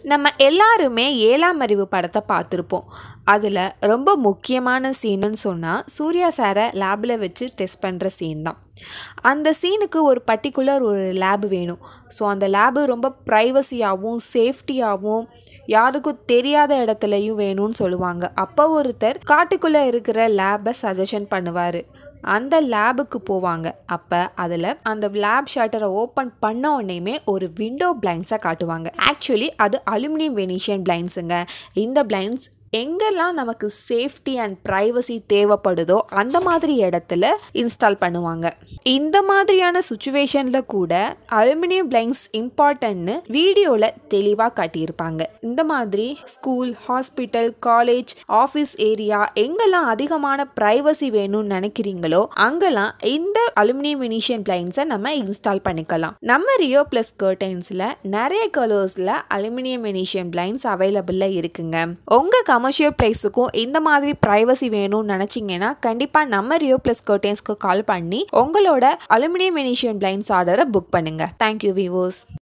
நம்ம எல்லாருமே ஏழாம் அறிவு படத்தை பார்த்துருப்போம் அதில் ரொம்ப முக்கியமான சீனுன்னு சொன்னால் சூர்யா சாரை லேபில் வச்சு டெஸ்ட் பண்ணுற சீன் தான் அந்த சீனுக்கு ஒரு பர்டிகுலர் ஒரு லேப் வேணும் ஸோ அந்த லேபு ரொம்ப ப்ரைவசியாகவும் சேஃப்டியாகவும் யாருக்கும் தெரியாத இடத்துலையும் வேணும்னு சொல்லுவாங்க அப்போ ஒருத்தர் காட்டுக்குள்ளே இருக்கிற லேபை சஜஷன் பண்ணுவார் அந்த லேபுக்கு போவாங்க அப்போ அதில் அந்த லேப் ஷட்டரை ஓப்பன் பண்ண உடனேயுமே ஒரு விண்டோ பிளைண்ட்ஸை காட்டுவாங்க ஆக்சுவலி அது அலுமினியம் வெனிஷியன் பிளைண்ட்ஸுங்க இந்த பிளைண்ட்ஸ் எங்கெல்லாம் நமக்கு சேஃப்டி அண்ட் ப்ரைவசி தேவைப்படுதோ அந்த மாதிரி இடத்துல இன்ஸ்டால் பண்ணுவாங்க இந்த மாதிரியான சுச்சுவேஷனில் கூட அலுமினியம் பிளைண்ட்ஸ் இம்பார்ட்டன்ட்னு வீடியோவில் தெளிவாக காட்டியிருப்பாங்க இந்த மாதிரி school hospital college office area எங்கெல்லாம் அதிகமான ப்ரைவசி வேணும்னு நினைக்கிறீங்களோ அங்கெல்லாம் இந்த அலுமினியம் வெனிஷியன் பிளைண்ட்ஸை நம்ம இன்ஸ்டால் பண்ணிக்கலாம் நம்ம ரியோ ப்ளஸ் கர்டைன்ஸில் நிறைய கலர்ஸில் அலுமினியம் வெனிஷியன் பிளைண்ட்ஸ் அவைலபிளில் இருக்குங்க உங்கள் கமர்ஷியல் பிளேஸுக்கும் இந்த மாதிரி ப்ரைவசி வேணும்னு நினச்சிங்கன்னா கண்டிப்பாக நம்ம ரியோ ப்ளஸ் கர்டைன்ஸ்க்கு கால் பண்ணி உங்களோட அலுமினியம் வெனிஷியன் பிளைண்ட்ஸ் ஆர்டரை புக் பண்ணுங்கள் தேங்க்யூ விவோஸ்